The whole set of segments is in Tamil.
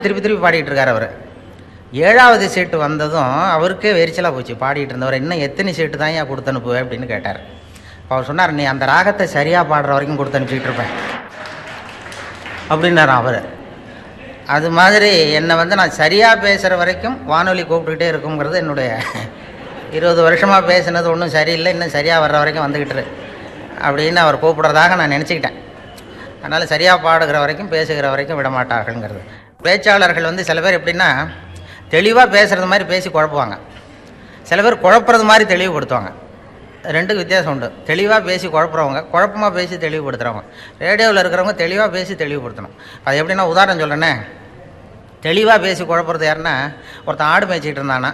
திருப்பி திருப்பி பாடிட்டு இருக்கார் அவர் ஏழாவது சீட்டு வந்ததும் அவருக்கே வெறிச்சலாக போச்சு பாடிட்டு இருந்தவர் இன்னும் எத்தனை சீட்டு தான் ஏன் கொடுத்து அனுப்புவேன் அப்படின்னு கேட்டார் அப்ப அவர் சொன்னார் நீ அந்த ராகத்தை சரியாக பாடுற வரைக்கும் கொடுத்து அனுப்பிச்சிட்டு இருப்பேன் அப்படின்னார் அவர் அது மாதிரி என்னை வந்து நான் சரியாக பேசுகிற வரைக்கும் வானொலி கூப்பிட்டுக்கிட்டே இருக்குங்கிறது என்னுடைய இருபது வருஷமாக பேசுனது ஒன்றும் சரியில்லை இன்னும் சரியாக வர்ற வரைக்கும் வந்துக்கிட்டு இரு அப்படின்னு அவர் கூப்பிடுறதாக நான் நினச்சிக்கிட்டேன் அதனால் சரியாக பாடுகிற வரைக்கும் பேசுகிற வரைக்கும் விட மாட்டார்கள்ங்கிறது பேச்சாளர்கள் வந்து சில பேர் எப்படின்னா தெளிவாக பேசுகிறது மாதிரி பேசி குழப்புவாங்க சில பேர் குழப்புறது மாதிரி தெளிவுபடுத்துவாங்க ரெண்டுக்கு வித்தியாசம் உண்டு தெளிவாக பேசி குழப்புறவங்க குழப்பமாக பேசி தெளிவுபடுத்துகிறவங்க ரேடியோவில் இருக்கிறவங்க தெளிவாக பேசி தெளிவுபடுத்தணும் அது எப்படின்னா உதாரணம் சொல்கிறேனே தெளிவாக பேசி குழப்புறது யாருன்னா ஒருத்தன் ஆடு மேய்ச்சிக்கிட்டு இருந்தானா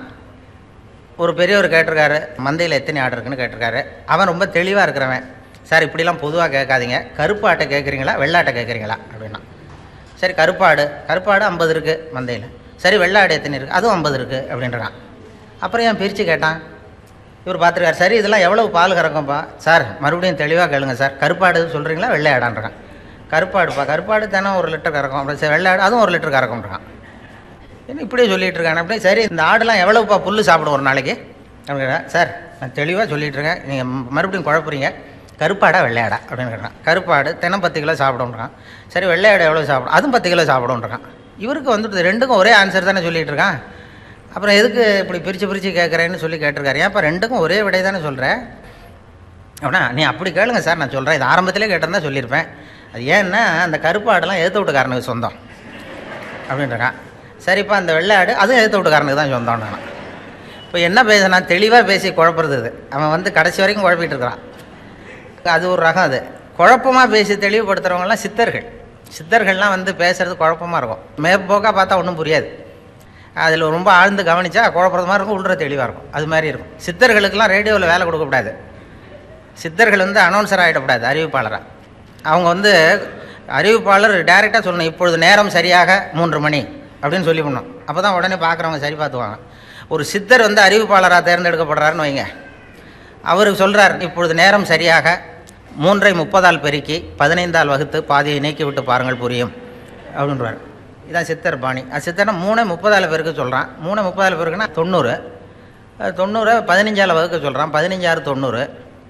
ஒரு பெரியவர் கேட்டிருக்காரு மந்தையில் எத்தனை ஆடு இருக்குன்னு கேட்டிருக்காரு அவன் ரொம்ப தெளிவாக இருக்கிறவன் சார் இப்படிலாம் பொதுவாக கேட்காதீங்க கருப்பு ஆட்டை கேட்குறீங்களா வெள்ளாட்டை கேட்குறீங்களா அப்படின்னா சரி கருப்பாடு கருப்பாடு ஐம்பது இருக்குது மந்தையில் சரி வெள்ளாடு எத்தனை இருக்குது அதுவும் ஐம்பது இருக்குது அப்படின்றான் அப்புறம் ஏன் பிரித்து கேட்டான் இவர் பார்த்துருக்காரு சரி இதெல்லாம் எவ்வளவு பால் கறக்கும்ப்பா சார் மறுபடியும் தெளிவாக கேளுங்க சார் கருப்பாடு சொல்கிறீங்களா வெள்ளை ஆடான்றான் கருப்பாடுப்பா கருப்பாடு தினம் ஒரு லிட்டர் கறக்கும் அப்புறம் சரி வெள்ளை ஆடு அதுவும் ஒரு லிட்டர் கறக்கும்ன்றான் என்ன இப்படியே சொல்லிட்டு இருக்கான் அப்படியே சரி இந்த ஆடுலாம் எவ்வளவுப்பா புல் சாப்பிடும் ஒரு நாளைக்கு அப்படின்னா சார் நான் தெளிவாக சொல்லிட்டு இருக்கேன் நீங்கள் மறுபடியும் குழப்புறீங்க கருப்பாடா வெள்ளையாடா அப்படின்னு கேட்டான் கருப்பாடு தினம் பத்து கிலோ சாப்பிடுன்றான் சரி வெள்ளையாடு எவ்வளோ சாப்பிடும் அதுவும் பத்து கிலோ சாப்பிடுன்றான் இவருக்கு வந்துட்டு ரெண்டுக்கும் ஒரே ஆன்சர் தானே சொல்லிட்டு இருக்கான் அப்புறம் எதுக்கு இப்படி பிரித்து பிரித்து கேட்குறேன்னு சொல்லி கேட்டிருக்காரு ஏன்ப்பா ரெண்டுக்கும் ஒரே விடை தானே சொல்கிறேன் அப்படின்னா நீ அப்படி கேளுங்க சார் நான் சொல்கிறேன் இது ஆரம்பத்திலே கேட்டிருந்தா சொல்லியிருப்பேன் அது ஏன்னா அந்த கருப்பு ஆடெல்லாம் எதிர்த்து வீட்டுக்காரனுக்கு சொந்தம் அப்படின்றான் சரிப்பா அந்த வெள்ளை ஆடு அதுவும் எதிர்த்து வீட்டுக்காரனுக்கு தான் சொந்தம் நான் இப்போ என்ன பேசுனா தெளிவாக பேசி குழப்புறது இது அவன் வந்து கடைசி வரைக்கும் குழப்பிட்டு இருக்கிறான் அது ஒரு ரகம் அது குழப்பமாக பேசி தெளிவுபடுத்துகிறவங்கலாம் சித்தர்கள் சித்தர்கள்லாம் வந்து பேசுறது குழப்பமாக இருக்கும் மேற்போக்காக பார்த்தா ஒன்றும் புரியாது அதில் ரொம்ப ஆழ்ந்து கவனிச்சா குழப்பறது மாதிரி இருக்கும் உள்ள தெளிவாக இருக்கும் அது மாதிரி இருக்கும் சித்தர்களுக்கெல்லாம் ரேடியோவில் வேலை கொடுக்கக்கூடாது சித்தர்கள் வந்து அனௌன்சர் ஆகிடக்கூடாது அறிவிப்பாளராக அவங்க வந்து அறிவிப்பாளர் டைரெக்டாக சொல்லணும் இப்பொழுது நேரம் சரியாக மூன்று மணி அப்படின்னு சொல்லி பண்ணணும் அப்போ தான் உடனே பார்க்குறவங்க சரி பார்த்துவாங்க ஒரு சித்தர் வந்து அறிவிப்பாளராக தேர்ந்தெடுக்கப்படுறாருன்னு வைங்க அவர் சொல்கிறார் இப்பொழுது நேரம் சரியாக மூன்றை முப்பதால் பெருக்கி பதினைந்தால் வகுத்து பாதியை நீக்கி விட்டு பாருங்கள் புரியும் அப்படின்றார் இதான் சித்தர் பாணி அது சித்தர்னா மூணை முப்பதால் பேருக்கு சொல்கிறான் மூணை முப்பதால் பேருக்குன்னா தொண்ணூறு அது தொண்ணூறை பதினஞ்சால் வகுக்க சொல்கிறான் பதினஞ்சாறு தொண்ணூறு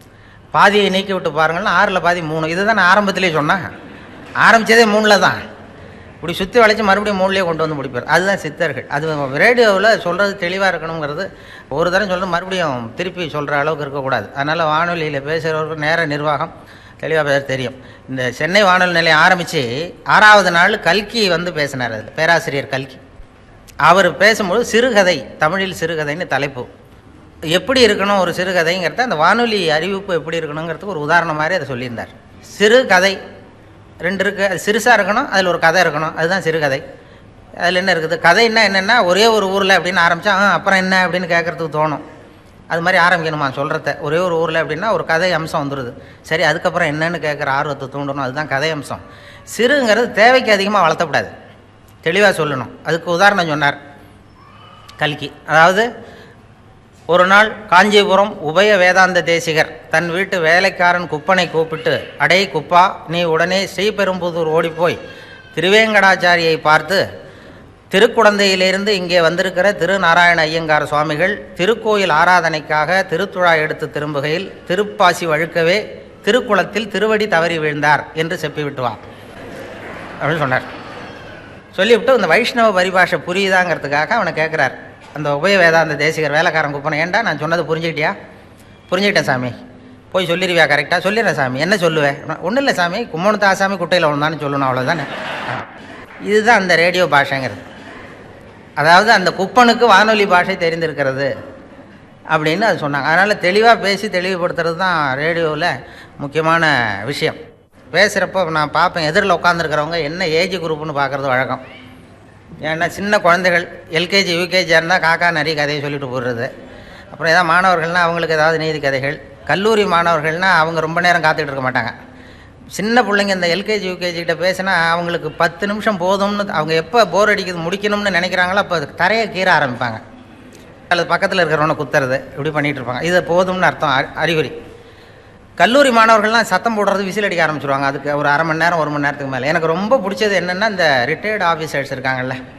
பாதியை நீக்கி விட்டு பாருங்கள்னா ஆறில் பாதி மூணு இது தான் நான் ஆரம்பத்திலே சொன்னேன் ஆரம்பித்ததே மூணில் தான் இப்படி சுற்றி வளைச்சி மறுபடியும் மூணுலேயே கொண்டு வந்து முடிப்பார் அதுதான் சித்தர்கள் அது ரேடியோவில் சொல்கிறது தெளிவாக இருக்கணுங்கிறது ஒரு தரம் சொல்கிறது மறுபடியும் திருப்பி சொல்கிற அளவுக்கு இருக்கக்கூடாது அதனால் வானொலியில் பேசுகிறவருக்கு நேர நிர்வாகம் தெளிவாக பேச தெரியும் இந்த சென்னை வானொலி நிலையம் ஆரம்பித்து ஆறாவது நாள் கல்கி வந்து பேசினார் அதில் பேராசிரியர் கல்கி அவர் பேசும்போது சிறுகதை தமிழில் சிறுகதைன்னு தலைப்பு எப்படி இருக்கணும் ஒரு சிறுகதைங்கிறத அந்த வானொலி அறிவிப்பு எப்படி இருக்கணுங்கிறதுக்கு ஒரு உதாரணம் மாதிரி அதை சொல்லியிருந்தார் சிறு கதை ரெண்டு இருக்குது அது சிறுசாக இருக்கணும் அதில் ஒரு கதை இருக்கணும் அதுதான் சிறுகதை அதில் என்ன இருக்குது கதைன்னா என்னென்னா ஒரே ஒரு ஊரில் அப்படின்னு ஆரம்பித்தா ஆ அப்புறம் என்ன அப்படின்னு கேட்குறதுக்கு தோணும் அது மாதிரி ஆரம்பிக்கணுமா சொல்கிறத ஒரே ஒரு ஊரில் அப்படின்னா ஒரு கதை அம்சம் வந்துடுது சரி அதுக்கப்புறம் என்னன்னு கேட்குற ஆர்வத்தை தூண்டணும் அதுதான் கதை அம்சம் சிறுங்கிறது தேவைக்கு அதிகமாக வளர்த்தக்கூடாது தெளிவாக சொல்லணும் அதுக்கு உதாரணம் சொன்னார் கல்கி அதாவது ஒரு நாள் காஞ்சிபுரம் உபய வேதாந்த தேசிகர் தன் வீட்டு வேலைக்காரன் குப்பனை கூப்பிட்டு அடே குப்பா நீ உடனே ஸ்ரீபெரும்புதூர் ஓடிப்போய் திருவேங்கடாச்சாரியை பார்த்து திருக்குடந்தையிலிருந்து இங்கே வந்திருக்கிற திரு நாராயண ஐயங்கார் சுவாமிகள் திருக்கோயில் ஆராதனைக்காக திருத்துழா எடுத்து திரும்புகையில் திருப்பாசி வழுக்கவே திருக்குளத்தில் திருவடி தவறி வீழ்ந்தார் என்று செப்பி விட்டுவான் அப்படின்னு சொன்னார் சொல்லிவிட்டு இந்த வைஷ்ணவ பரிபாஷை புரியுதாங்கிறதுக்காக அவனை கேட்குறார் அந்த உபய வேதாந்த தேசிகர் வேலைக்காரன் குப்பனை ஏன்டா நான் சொன்னது புரிஞ்சுக்கிட்டியா புரிஞ்சுக்கிட்டேன் சாமி போய் சொல்லிடுவியா கரெக்டாக சொல்லிடுறேன் சாமி என்ன சொல்லுவேன் ஒன்றும் இல்லை சாமி கும்மணுத்து ஆசாமி குட்டையில் ஒன்று சொல்லணும் அவ்வளோதானே இதுதான் அந்த ரேடியோ பாஷைங்கிறது அதாவது அந்த குப்பனுக்கு வானொலி பாஷை தெரிந்திருக்கிறது அப்படின்னு அது சொன்னாங்க அதனால் தெளிவாக பேசி தெளிவுபடுத்துறது தான் ரேடியோவில் முக்கியமான விஷயம் பேசுகிறப்போ நான் பார்ப்பேன் எதிரில் உட்காந்துருக்கிறவங்க என்ன ஏஜ் குரூப்னு பார்க்குறது வழக்கம் ஏன்னா சின்ன குழந்தைகள் எல்கேஜி யூகேஜியாக இருந்தால் காக்கா நிறைய கதையை சொல்லிட்டு போடுறது அப்புறம் ஏதாவது மாணவர்கள்னால் அவங்களுக்கு ஏதாவது நீதி கதைகள் கல்லூரி மாணவர்கள்னால் அவங்க ரொம்ப நேரம் காத்துக்கிட்டு இருக்க மாட்டாங்க சின்ன பிள்ளைங்க இந்த எல்கேஜி யூகேஜி கிட்ட பேசினா அவங்களுக்கு பத்து நிமிஷம் போதும்னு அவங்க எப்போ போர் அடிக்குது முடிக்கணும்னு நினைக்கிறாங்களோ அப்போ தரையை கீற ஆரம்பிப்பாங்க அல்லது பக்கத்தில் இருக்கிறவனை குத்துறது இப்படி பண்ணிகிட்டு இருப்பாங்க இது போதும்னு அர்த்தம் அறி- அறிகுறி கல்லூரி மாணவர்கள்லாம் சத்தம் போடுறது விசில் அடிக்க ஆரம்பிச்சிருவாங்க அதுக்கு ஒரு அரை மணி நேரம் ஒரு மணி நேரத்துக்கு மேலே எனக்கு ரொம்ப பிடிச்சது என்னென்னா இந்த ரிட்டையர்டு ஆஃபீஸர்ஸ் இருக்காங்கல்ல